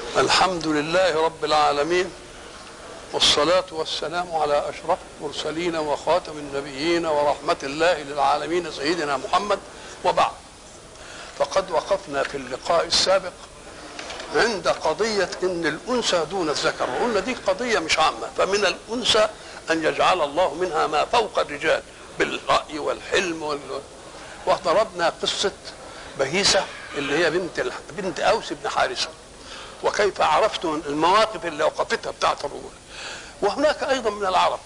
الحمد لله رب العالمين والصلاة والسلام على أشرف المرسلين وخاتم النبيين ورحمة الله للعالمين سيدنا محمد وبعد فقد وقفنا في اللقاء السابق عند قضية إن الأنثى دون الذكر وقلنا دي قضية مش عامة فمن الأنثى أن يجعل الله منها ما فوق الرجال بالرأي والحلم وال... وضربنا قصة بهيسة اللي هي بنت ال... بنت أوس بن حارثة وكيف عرفت المواقف اللي وقفتها بتاعت الرجل وهناك أيضا من العرب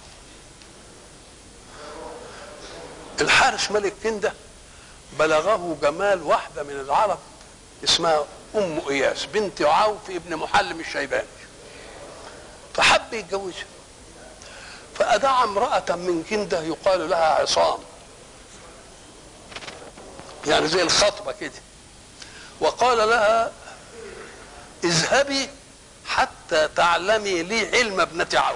الحارس ملك كندة بلغه جمال واحدة من العرب اسمها أم إياس بنت عوف ابن محلم الشيباني فحب يتجوزها فأدعى امرأة من كندة يقال لها عصام يعني زي الخطبة كده وقال لها اذهبي حتى تعلمي لي علم ابنة عوف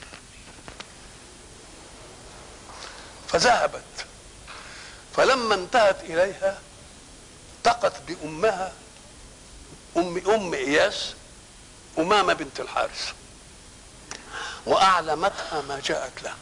فذهبت فلما انتهت إليها التقت بأمها أم أم إياس أمامة بنت الحارث وأعلمتها ما جاءت له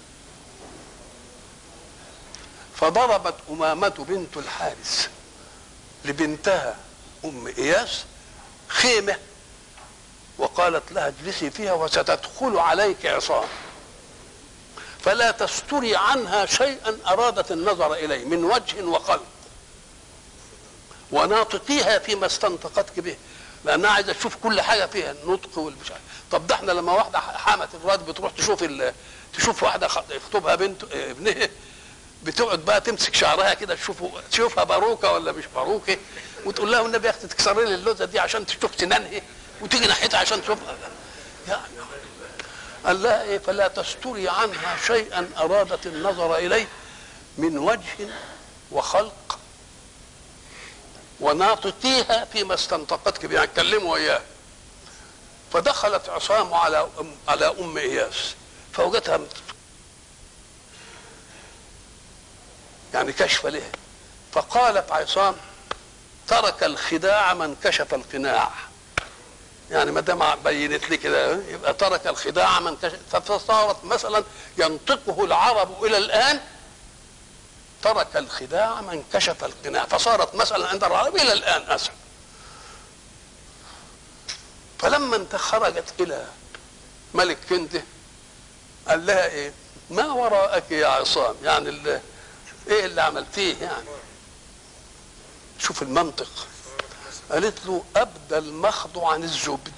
فضربت أمامة بنت الحارث لبنتها أم إياس خيمة وقالت لها اجلسي فيها وستدخل عليك عصام فلا تستري عنها شيئا أرادت النظر إليه من وجه وقلب وناطقيها فيما استنطقتك به لانها عايزه تشوف كل حاجه فيها النطق والمش طب ده احنا لما واحده حامت الراد بتروح تشوف ال... تشوف واحده يخطبها بنت ابنها بتقعد بقى تمسك شعرها كده تشوفه تشوفها باروكه ولا مش باروكه وتقول لها والنبي يا اختي تكسري لي اللوزه دي عشان تشوف سنانها وتيجي ناحيتها عشان تشوفها يعني قال لها ايه فلا تستري عنها شيئا ارادت النظر اليه من وجه وخلق وناطقيها فيما استنطقتك به يعني كلموا اياه فدخلت عصام على أم على ام اياس فوجدها يعني كشف له فقالت عصام ترك الخداع من كشف القناع يعني ما دام بينت لي كده يبقى ترك الخداع من كشف فصارت مثلا ينطقه العرب الى الان ترك الخداع من كشف القناع فصارت مثلا عند العرب الى الان اسهل فلما انت خرجت الى ملك كنده قال لها ايه ما وراءك يا عصام يعني اللي ايه اللي عملتيه يعني شوف المنطق قالت له ابدى المخض عن الزبد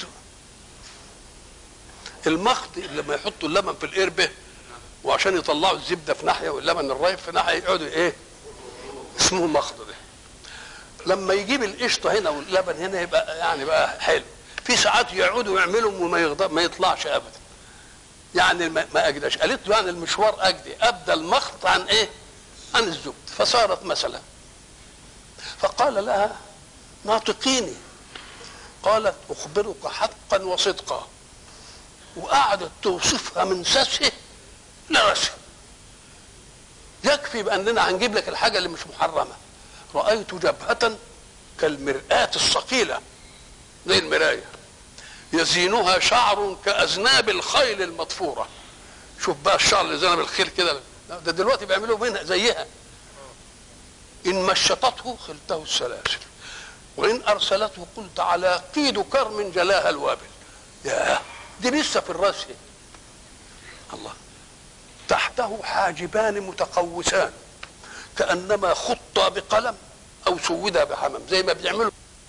المخض لما يحطوا اللبن في القربه وعشان يطلعوا الزبده في ناحيه واللبن الرايب في ناحيه يقعدوا ايه اسمه مخض ده لما يجيب القشطه هنا واللبن هنا يبقى يعني بقى حلو في ساعات يقعدوا يعملوا وما يغضب ما يطلعش ابدا يعني ما اجدش قالت له يعني المشوار اجدي ابدى المخض عن ايه عن الزبد فصارت مثلا فقال لها ناطقيني قالت اخبرك حقا وصدقا وقعدت توصفها من ساسه لراسه يكفي باننا هنجيب لك الحاجه اللي مش محرمه رايت جبهه كالمراه الصقيله زي المرايه يزينها شعر كاذناب الخيل المطفوره شوف بقى الشعر اللي زنب الخيل كده ده دلوقتي بيعملوا منها زيها ان مشطته خلته السلاسل وان ارسلته قلت على قيد كرم جلاها الوابل يا دي لسه في الراس الله تحته حاجبان متقوسان كانما خط بقلم او سود بحمم زي ما بيعملوا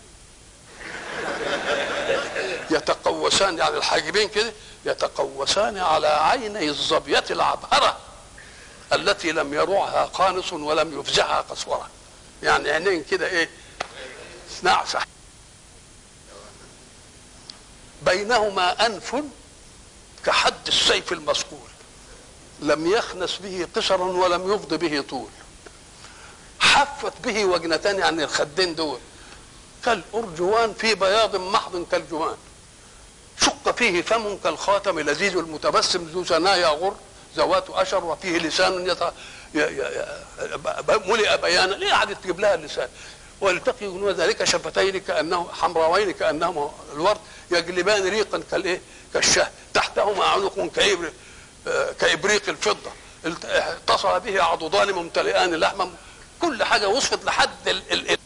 يتقوسان يعني الحاجبين كده يتقوسان على عيني الظبية العبهرة التي لم يروعها قانص ولم يفزعها قسورة يعني عينين كده ايه نعسة بينهما أنف كحد السيف المصقول لم يخنس به قصرا ولم يفض به طول حفت به وجنتان يعني الخدين دول كالأرجوان في بياض محض كالجوان شق فيه فم كالخاتم لذيذ المتبسم ذو ثنايا غر ذوات أشر وفيه لسان يط... ي... ي... ي... ملئ بيانا ليه قعدت تجيب لها اللسان والتقي من ذلك شفتين كانه حمراوين كانهما الورد يجلبان ريقا كالايه كالشهد تحتهما عنق كإبر كإبريق الفضة اتصل به عضدان ممتلئان لحما كل حاجة وصفت لحد ال ال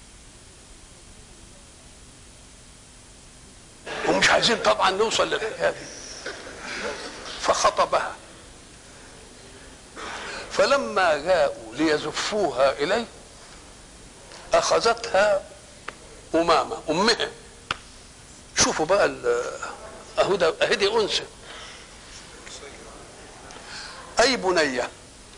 ومش عايزين طبعا نوصل للحكاية دي فخطبها فلما جاءوا ليزفوها إليه أخذتها أمامة أمها شوفوا بقى أهو ده أهدي أنثى أي بنية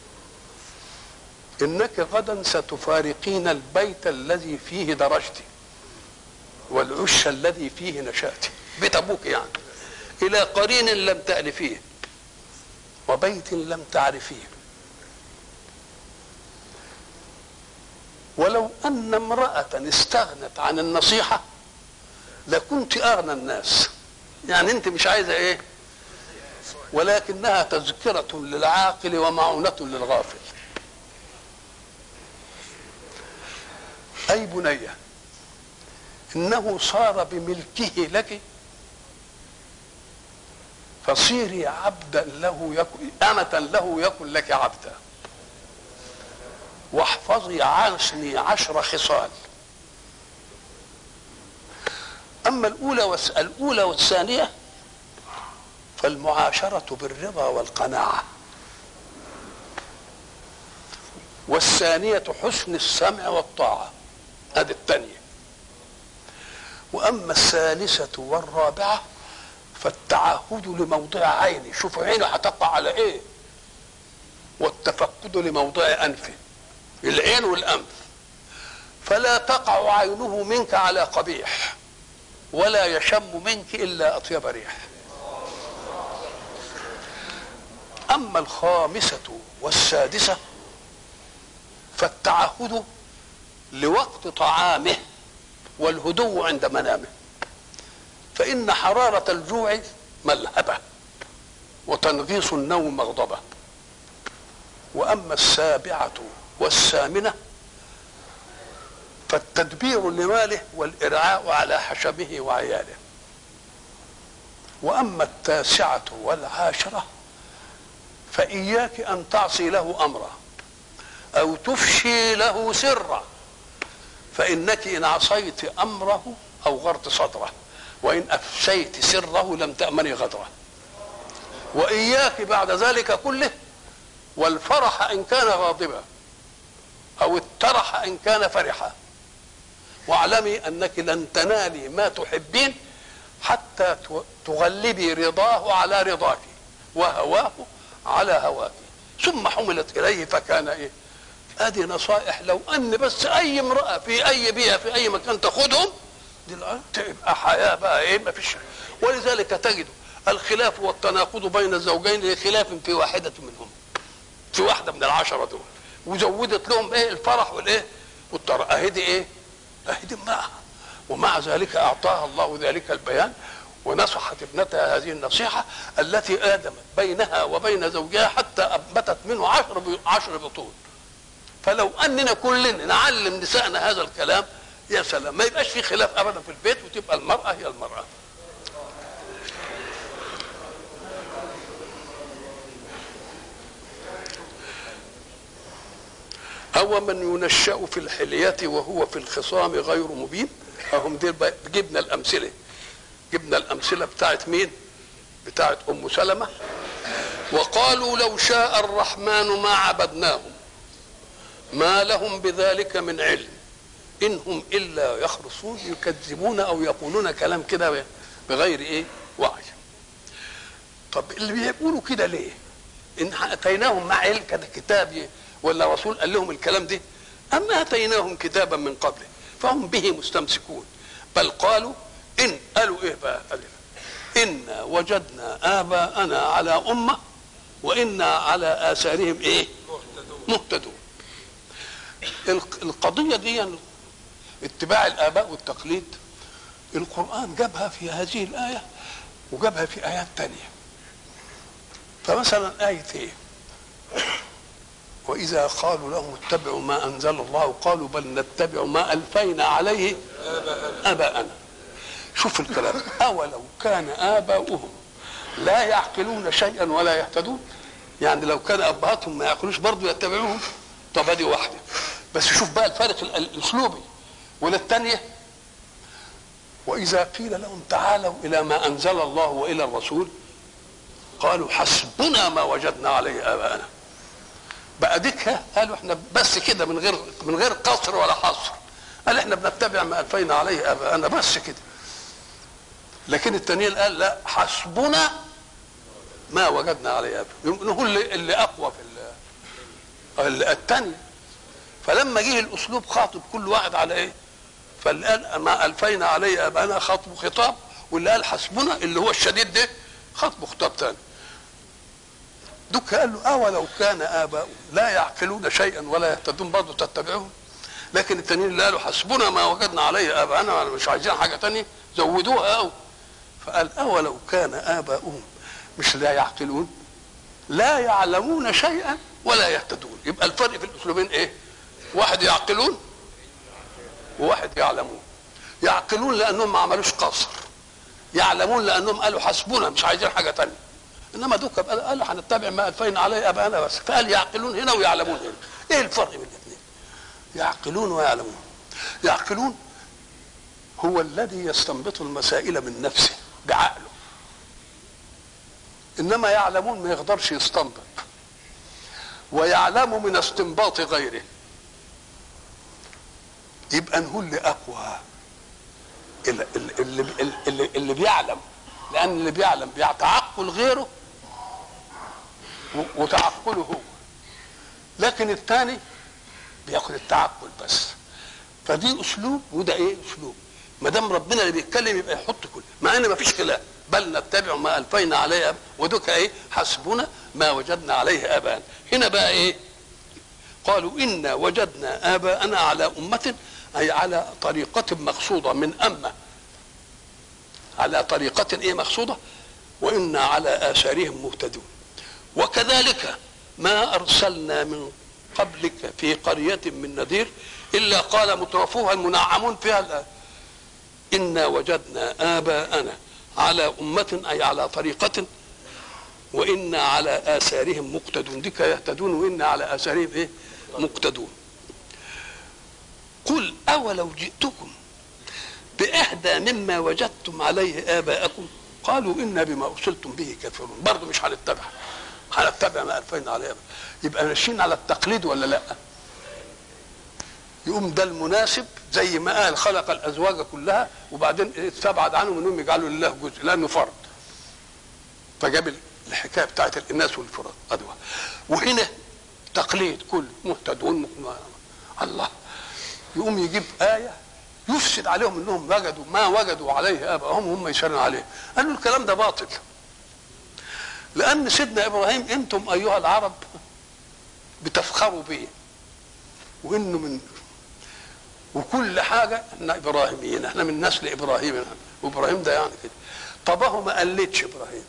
إنك غدا ستفارقين البيت الذي فيه درجت والعش الذي فيه نشأت بيت أبوك يعني إلى قرين لم تألفيه وبيت لم تعرفيه ولو أن امرأة استغنت عن النصيحة لكنت أغنى الناس يعني أنت مش عايزة إيه ولكنها تذكرة للعاقل ومعونة للغافل أي بنية إنه صار بملكه لك فصيري عبدا له يكن أمة له يكن لك عبدا واحفظي عنسني عشر خصال أما الأولى والس... الأولى والثانية فالمعاشرة بالرضا والقناعة والثانية حسن السمع والطاعة هذه الثانية وأما الثالثة والرابعة فالتعهد لموضع عيني شوف عينه هتقع على ايه والتفقد لموضع انفه العين والانف فلا تقع عينه منك على قبيح ولا يشم منك الا اطيب ريح اما الخامسه والسادسه فالتعهد لوقت طعامه والهدوء عند منامه فإن حرارة الجوع ملهبة وتنغيص النوم مغضبة وأما السابعة والثامنة فالتدبير لماله والإرعاء على حشمه وعياله وأما التاسعة والعاشرة فإياك أن تعصي له أمرا أو تفشي له سرا فإنك إن عصيت أمره أوغرت صدره وإن أفشيت سره لم تأمني غدره وإياك بعد ذلك كله والفرح إن كان غاضبا أو الترح إن كان فرحا واعلمي أنك لن تنالي ما تحبين حتى تغلبي رضاه على رضاك وهواه على هواك ثم حملت إليه فكان إيه ادي نصائح لو ان بس اي امراه في اي بيئه في اي مكان تاخذهم دي تبقى حياه بقى ايه ما فيش ولذلك تجد الخلاف والتناقض بين الزوجين لخلاف في واحده منهم في واحده من العشره دول وزودت لهم ايه الفرح والايه والتر اهدي ايه اهدي امراه ومع ذلك اعطاها الله ذلك البيان ونصحت ابنتها هذه النصيحة التي آدمت بينها وبين زوجها حتى أنبتت منه عشر عشر بطون فلو اننا كلنا نعلم نسائنا هذا الكلام يا سلام ما يبقاش في خلاف ابدا في البيت وتبقى المراه هي المراه أو من ينشأ في الحلية وهو في الخصام غير مبين أهم دي جبنا الأمثلة جبنا الأمثلة بتاعت مين بتاعت أم سلمة وقالوا لو شاء الرحمن ما عبدناهم ما لهم بذلك من علم إن هم إلا يخرصون يكذبون أو يقولون كلام كده بغير إيه وعي طب اللي بيقولوا كده ليه إن أتيناهم مع علم كده كتاب ولا رسول قال لهم الكلام ده أما أتيناهم كتابا من قبله فهم به مستمسكون بل قالوا إن قالوا إيه بقى قال إنا وجدنا آباءنا على أمة وإنا على آثارهم إيه مهتدون القضيه دي اتباع الاباء والتقليد القران جابها في هذه الايه وجابها في ايات تانية فمثلا آية إيه؟ واذا قالوا لهم اتبعوا ما انزل الله قالوا بل نتبع ما الفينا عليه اباءنا شوف الكلام اولو كان اباؤهم لا يعقلون شيئا ولا يهتدون يعني لو كان ابهاتهم ما يعقلوش برضه يتبعوهم طب ادي واحده بس شوف بقى الفرق ال- الاسلوبي وللثانيه واذا قيل لهم تعالوا الى ما انزل الله والى الرسول قالوا حسبنا ما وجدنا عليه اباءنا بقى ديك ها، قالوا احنا بس كده من غير من غير قصر ولا حصر قال احنا بنتبع ما الفينا عليه اباءنا بس كده لكن التانيين قال لا حسبنا ما وجدنا عليه اباءنا هو اللي, اللي اقوى في ال- ال- التاني فلما جه الاسلوب خاطب كل واحد على ايه فاللي قال ما الفينا عليه اباءنا خاطبه خطاب واللي قال حسبنا اللي هو الشديد ده خاطبه خطاب تاني دك قال له اولو كان اباؤهم لا يعقلون شيئا ولا يهتدون برضه تتبعهم لكن التانيين اللي قالوا حسبنا ما وجدنا عليه اباءنا مش عايزين حاجه تانية زودوها قوي فقال اولو كان اباؤهم مش لا يعقلون لا يعلمون شيئا ولا يهتدون يبقى الفرق في الاسلوبين ايه واحد يعقلون وواحد يعلمون يعقلون لانهم ما عملوش قصر يعلمون لانهم قالوا حسبنا مش عايزين حاجه تانية انما دوك قال- قالوا هنتبع ما الفينا عليه ابانا بس فقال يعقلون هنا ويعلمون هنا ايه الفرق بين الاثنين يعقلون ويعلمون يعقلون هو الذي يستنبط المسائل من نفسه بعقله انما يعلمون ما يقدرش يستنبط ويعلم من استنباط غيره يبقى نقول اللي اقوى اللي, اللي, اللي, اللي بيعلم لان اللي بيعلم بيتعقل غيره و- وتعقله هو لكن الثاني بياخد التعقل بس فدي اسلوب وده ايه اسلوب ما دام ربنا اللي بيتكلم يبقى يحط كل مع ان ما فيش خلاف بل نتبع ما الفينا عليه أب... ودك ايه حسبنا ما وجدنا عليه اباءنا هنا بقى ايه قالوا انا وجدنا اباءنا على امه اي على طريقه مقصوده من امه على طريقه ايه مقصوده وانا على اثارهم مهتدون وكذلك ما ارسلنا من قبلك في قريه من نذير الا قال مترفوها المنعمون فيها الآن انا وجدنا اباءنا على امه اي على طريقه وانا على اثارهم مقتدون ديك يهتدون وانا على اثارهم ايه مقتدون قل اولو جئتكم باهدى مما وجدتم عليه اباءكم قالوا انا بما ارسلتم به كافرون برضه مش هنتبع هنتبع ما الفينا عليه آباء. يبقى ماشيين على التقليد ولا لا يقوم ده المناسب زي ما قال خلق الازواج كلها وبعدين استبعد عنهم انهم يجعلوا لله جزء لانه فرد فجاب الحكايه بتاعت الاناث والفرد ادوى وهنا تقليد كل مهتدون م- الله يقوم يجيب ايه يفسد عليهم انهم وجدوا ما وجدوا عليه ابائهم هم يشرون عليه قالوا الكلام ده باطل لان سيدنا ابراهيم انتم ايها العرب بتفخروا به وانه من وكل حاجه احنا ابراهيميين احنا من نسل ابراهيم وابراهيم ده يعني كده طب هو ما قلدش ابراهيم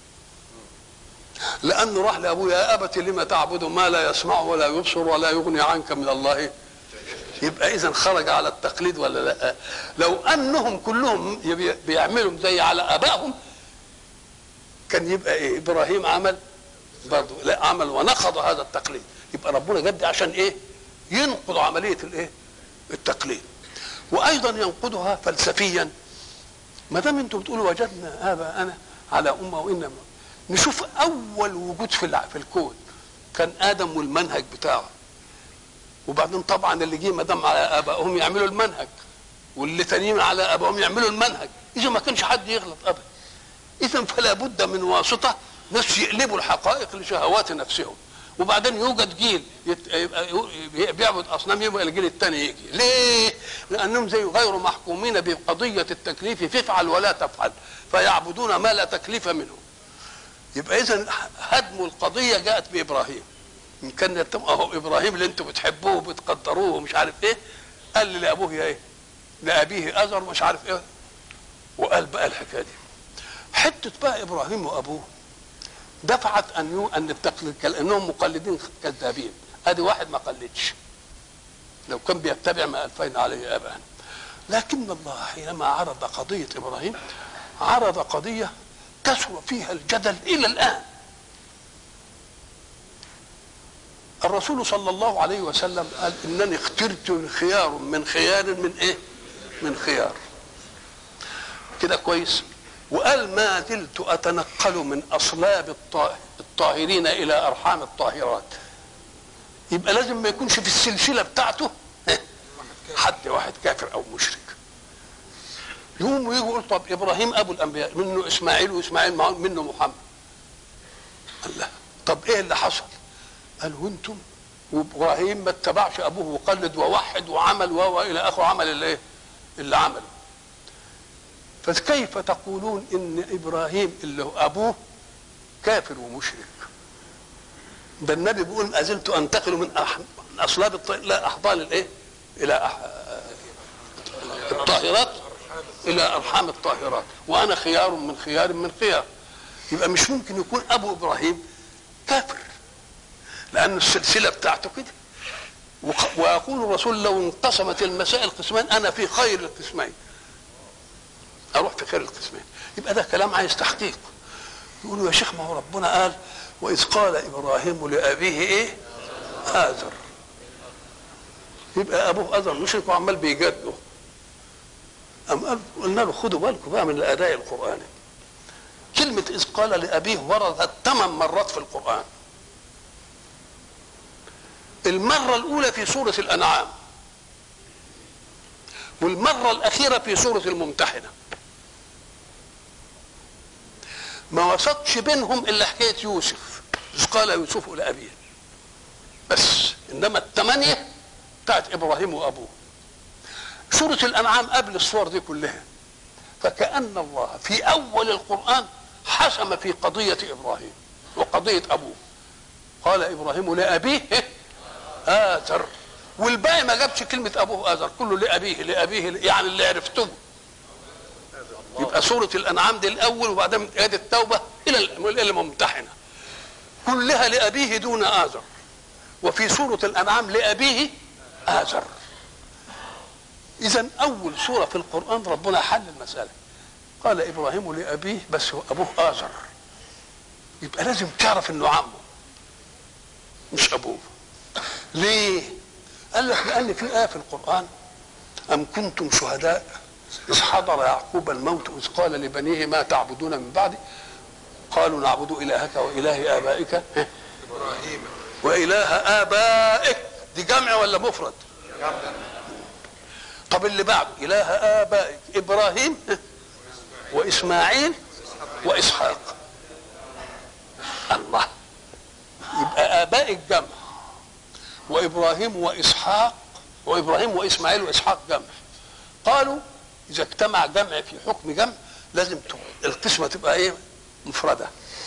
لانه راح لابوه يا ابت لما تعبد ما لا يسمع ولا يبصر ولا يغني عنك من الله يبقى اذا خرج على التقليد ولا لا لو انهم كلهم يبي- بيعملوا زي على ابائهم كان يبقى ايه ابراهيم عمل برضه لا عمل ونقض هذا التقليد يبقى ربنا جد عشان ايه ينقض عمليه الايه التقليد وايضا ينقضها فلسفيا ما دام انتم بتقولوا وجدنا اباءنا على امه وانما نشوف اول وجود في الع- في الكون كان ادم والمنهج بتاعه وبعدين طبعا اللي جه ما دام على ابائهم يعملوا المنهج واللي تانيين على ابائهم يعملوا المنهج اذا ما كانش حد يغلط ابدا اذا فلا بد من واسطه ناس يقلبوا الحقائق لشهوات نفسهم وبعدين يوجد جيل يت- يبقى يو- بيعبد اصنام يبقى الجيل الثاني يجي ليه لانهم زي غير محكومين بقضيه التكليف فافعل ولا تفعل فيعبدون ما لا تكليف منه يبقى اذا هدم القضيه جاءت بابراهيم ان كان يتم اهو ابراهيم اللي انتم بتحبوه وبتقدروه ومش عارف ايه قال لابوه يا ايه لابيه ازر مش عارف ايه وقال بقى الحكايه دي حته بقى ابراهيم وابوه دفعت ان يو ان التقليد كانهم مقلدين كذابين ادي واحد ما قلدش لو كان بيتبع ما الفينا عليه ابانا لكن الله حينما عرض قضيه ابراهيم عرض قضيه كثر فيها الجدل الى الان الرسول صلى الله عليه وسلم قال انني اخترت خيار من خيار من ايه من خيار كده كويس وقال ما زلت اتنقل من اصلاب الطاهرين الى ارحام الطاهرات يبقى لازم ما يكونش في السلسله بتاعته حد واحد كافر او مشرك يقوم ويجي يقول طب ابراهيم ابو الانبياء منه اسماعيل واسماعيل منه محمد الله طب ايه اللي حصل قال وانتم وابراهيم ما اتبعش ابوه وقلد ووحد وعمل و الى اخره عمل الايه اللي عمله فكيف تقولون ان ابراهيم اللي هو ابوه كافر ومشرك ده النبي بيقول ما زلت انتقل من, أح... من اصلاب الط... لا احضان الايه الى أح... الطاهرات الى ارحام الطاهرات وانا خيار من خيار من خيار يبقى مش ممكن يكون ابو ابراهيم كافر لان السلسله بتاعته كده ويقول الرسول لو انقسمت المسائل قسمان انا في خير القسمين اروح في خير القسمين يبقى ده كلام عايز تحقيق يقولوا يا شيخ ما هو ربنا قال واذ قال ابراهيم لابيه ايه آزر يبقى ابوه آزر مشرك وعمال بيجادله أم قال قلنا له خدوا بالكم بقى من الاداء القراني كلمة إذ قال لأبيه وردت ثمان مرات في القرآن المرة الأولى في سورة الأنعام والمرة الأخيرة في سورة الممتحنة ما وسطش بينهم إلا حكاية يوسف إذ قال يوسف لأبيه بس إنما الثمانية بتاعت إبراهيم وأبوه سورة الأنعام قبل الصور دي كلها فكأن الله في أول القرآن حسم في قضية إبراهيم وقضية أبوه قال إبراهيم لأبيه آزر والباقي ما جابش كلمة أبوه آزر كله لأبيه لأبيه يعني اللي عرفته يبقى سورة الأنعام دي الأول وبعدين آيات التوبة إلى الممتحنة كلها لأبيه دون آزر وفي سورة الأنعام لأبيه آزر إذا أول سورة في القرآن ربنا حل المسألة قال إبراهيم لأبيه بس هو أبوه آزر يبقى لازم تعرف إنه عمه مش أبوه ليه؟ قال لك لأن في آية في القرآن أم كنتم شهداء إذ حضر يعقوب الموت إذ قال لبنيه ما تعبدون من بعدي قالوا نعبد إلهك وإله آبائك إبراهيم وإله آبائك دي جمع ولا مفرد؟ طب اللي بعده إله آبائك إبراهيم وإسماعيل وإسحاق الله يبقى آباء الجمع وإبراهيم وإسحاق وإبراهيم وإسماعيل وإسحاق جمع قالوا إذا اجتمع جمع في حكم جمع لازم القسمة تبقى إيه مفردة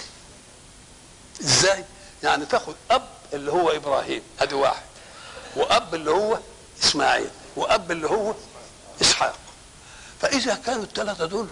إزاي يعني تاخد أب اللي هو إبراهيم أدي واحد وأب اللي هو إسماعيل وأب اللي هو إسحاق فإذا كانوا الثلاثة دول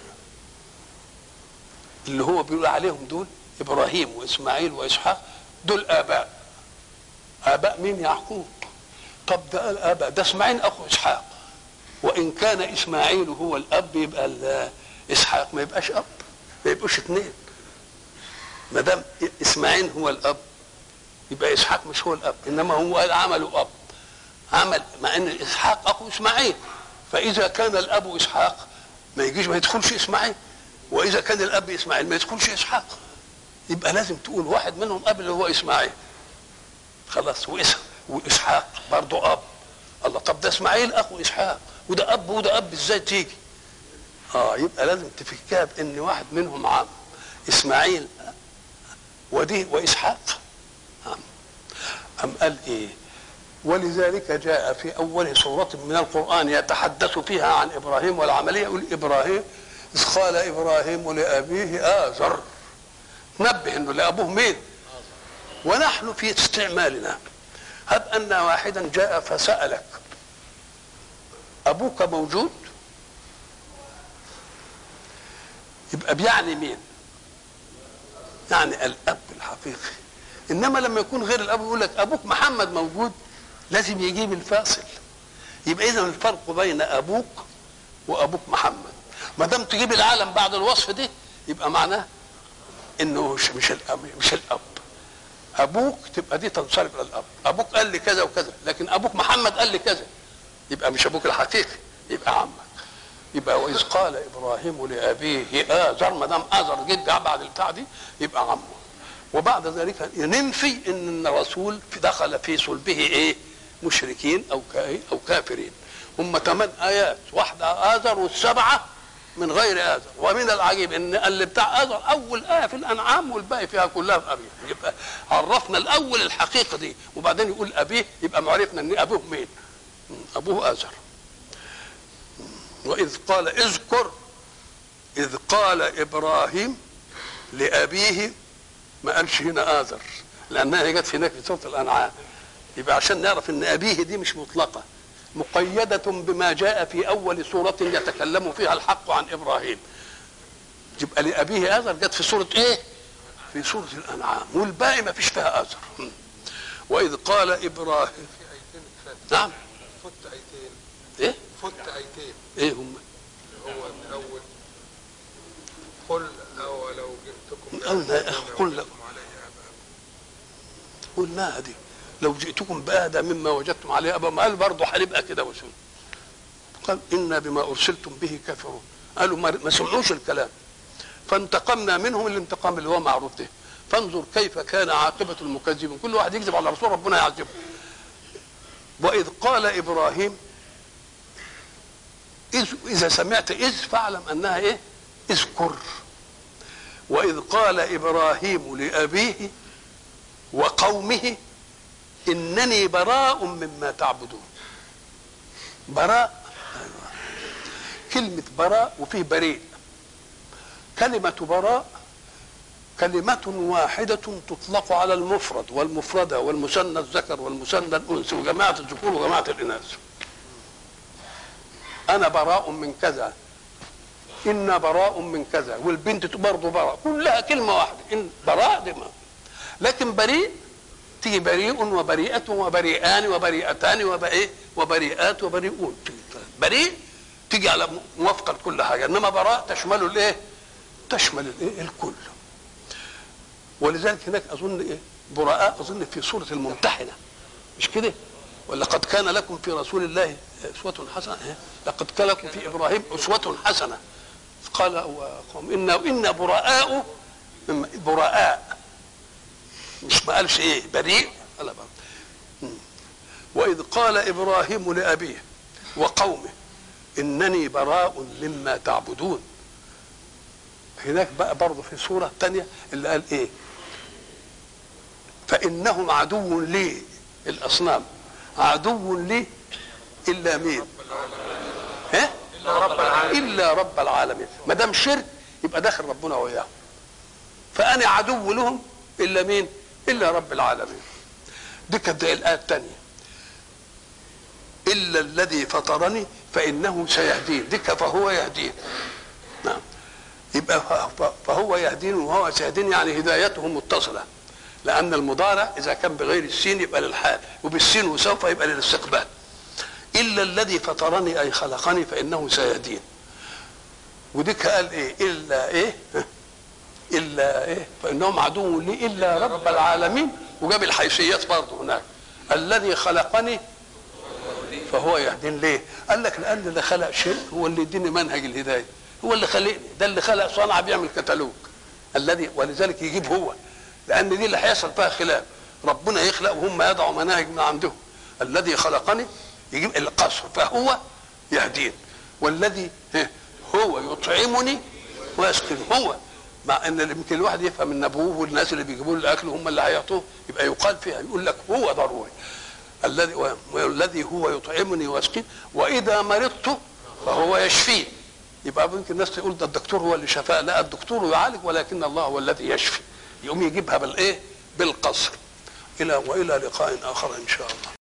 اللي هو بيقول عليهم دول إبراهيم وإسماعيل وإسحاق دول آباء آباء مين يعقوب طب ده قال آباء ده إسماعيل أخو إسحاق وإن كان إسماعيل هو الأب يبقى إسحاق ما يبقاش أب ما يبقوش اثنين ما دام إسماعيل هو الأب يبقى إسحاق مش هو الأب إنما هو قال عمله أب عمل مع ان اسحاق اخو اسماعيل فاذا كان الاب اسحاق ما يجيش ما يدخلش اسماعيل واذا كان الاب اسماعيل ما يدخلش اسحاق يبقى لازم تقول واحد منهم اب اللي هو اسماعيل خلاص واسحاق برضه اب الله طب ده اسماعيل اخو اسحاق وده اب وده اب ازاي تيجي اه يبقى لازم تفكها بان واحد منهم عام اسماعيل ودي واسحاق عام ام قال ايه ولذلك جاء في اول سوره من القران يتحدث فيها عن ابراهيم والعمليه يقول ابراهيم اذ قال ابراهيم لابيه ازر نبه انه لابوه مين ونحن في استعمالنا هب ان واحدا جاء فسالك ابوك موجود يبقى بيعني مين يعني الاب الحقيقي انما لما يكون غير الاب يقول لك ابوك محمد موجود لازم يجيب الفاصل يبقى اذا الفرق بين ابوك وابوك محمد ما دام تجيب العالم بعد الوصف دي يبقى معناه انه مش مش الاب مش الاب ابوك تبقى دي تنصرف للاب ابوك قال لي كذا وكذا لكن ابوك محمد قال لي كذا يبقى مش ابوك الحقيقي يبقى عمك يبقى واذ قال ابراهيم لابيه ازر ما دام ازر جد بعد البتاع دي يبقى عمه وبعد ذلك ننفي ان الرسول دخل في صلبه ايه مشركين او او كافرين هم ثمان ايات واحده ازر والسبعه من غير اذر ومن العجيب ان اللي بتاع اذر اول ايه في الانعام والباقي فيها كلها في ابيه يبقى عرفنا الاول الحقيقه دي وبعدين يقول ابيه يبقى معرفنا ان ابوه مين ابوه اذر واذ قال اذكر اذ قال ابراهيم لابيه ما قالش هنا اذر لانها جت هناك في سوره الانعام يبقى عشان نعرف ان ابيه دي مش مطلقه مقيدة بما جاء في أول سورة يتكلم فيها الحق عن إبراهيم يبقى لأبيه آذر جت في سورة إيه؟ في سورة الأنعام والباقي ما فيش فيها آذر وإذ قال إبراهيم في ايتين اتفات نعم فت ايتين إيه؟ فت ايتين إيه هم؟ اللي هو الاول قل اولو جئتكم قلنا بآية قل مما وجدتم عليه آباءكم. قلناها دي لو جئتكم بأهدى مما وجدتم عليه أبا ما قال برضه هنبقى كده وسن قال إنا بما أرسلتم به كافرون قالوا ما ما سمعوش الكلام فانتقمنا منهم الانتقام اللي هو معروف ده فانظر كيف كان عاقبة المكذبين كل واحد يكذب على رسول ربنا يعذبه وإذ قال إبراهيم إذ إذا سمعت إذ فاعلم أنها إيه اذكر وإذ قال إبراهيم لأبيه وقومه إنني براء مما تعبدون براء أيوة. كلمة براء وفيه بريء كلمة براء كلمة واحدة تطلق على المفرد والمفردة والمثنى الذكر والمثنى الأنثى وجماعة الذكور وجماعة الإناث أنا براء من كذا إن براء من كذا والبنت برضه براء كلها كلمة واحدة إن براء دي ما لكن بريء تيجي بريء وبريئة وبريئان وبريئتان وبإيه وبريئات وبريئون بريء تيجي على موافقة لكل حاجة إنما براء تشمل الإيه؟ تشمل الإيه؟ الكل ولذلك هناك أظن إيه؟ براء أظن في سورة الممتحنة مش كده؟ ولقد كان لكم في رسول الله أسوة حسنة إيه؟ لقد كان لكم في إبراهيم أسوة حسنة قال وقوم إنا إنا براء مما- براء مش ما قالش ايه بريء قال بقى. مم. واذ قال ابراهيم لابيه وقومه انني براء مما تعبدون هناك بقى برضه في سوره تانية اللي قال ايه فانهم عدو لي الاصنام عدو لي الا مين ها الا رب العالمين الا رب العالمين ما دام شرك يبقى داخل ربنا وياه فانا عدو لهم الا مين الا رب العالمين دي كانت زي الايه الثانيه الا الذي فطرني فانه سيهدين دي فهو يهدين نعم يبقى ف- ف- فهو يهدين وهو سيهدين يعني هدايته متصله لان المضارع اذا كان بغير السين يبقى للحال وبالسين وسوف يبقى للاستقبال الا الذي فطرني اي خلقني فانه سيهدين وديك قال ايه الا ايه الا ايه فانهم عدو لي الا رب العالمين وجاب الحيثيات برضه هناك الذي خلقني فهو يهدين ليه قال لك لان اللي خلق شيء هو اللي يديني منهج الهدايه هو اللي خلقني ده اللي خلق صنع بيعمل كتالوج الذي ولذلك يجيب هو لان دي اللي هيحصل فيها خلاف ربنا يخلق وهم يضعوا مناهج من عندهم الذي خلقني يجيب القصر فهو يهدين والذي ها، هو يطعمني ويسقيني هو مع ان يمكن الواحد يفهم ان ابوه والناس اللي بيجيبوا له الاكل هم اللي هيعطوه يبقى يقال فيها يقول لك هو ضروري الذي والذي هو يطعمني ويسقين واذا مرضت فهو يشفين يبقى ممكن الناس تقول ده الدكتور هو اللي شفاه لا الدكتور يعالج ولكن الله هو الذي يشفي يقوم يجيبها بالايه بالقصر الى والى لقاء اخر ان شاء الله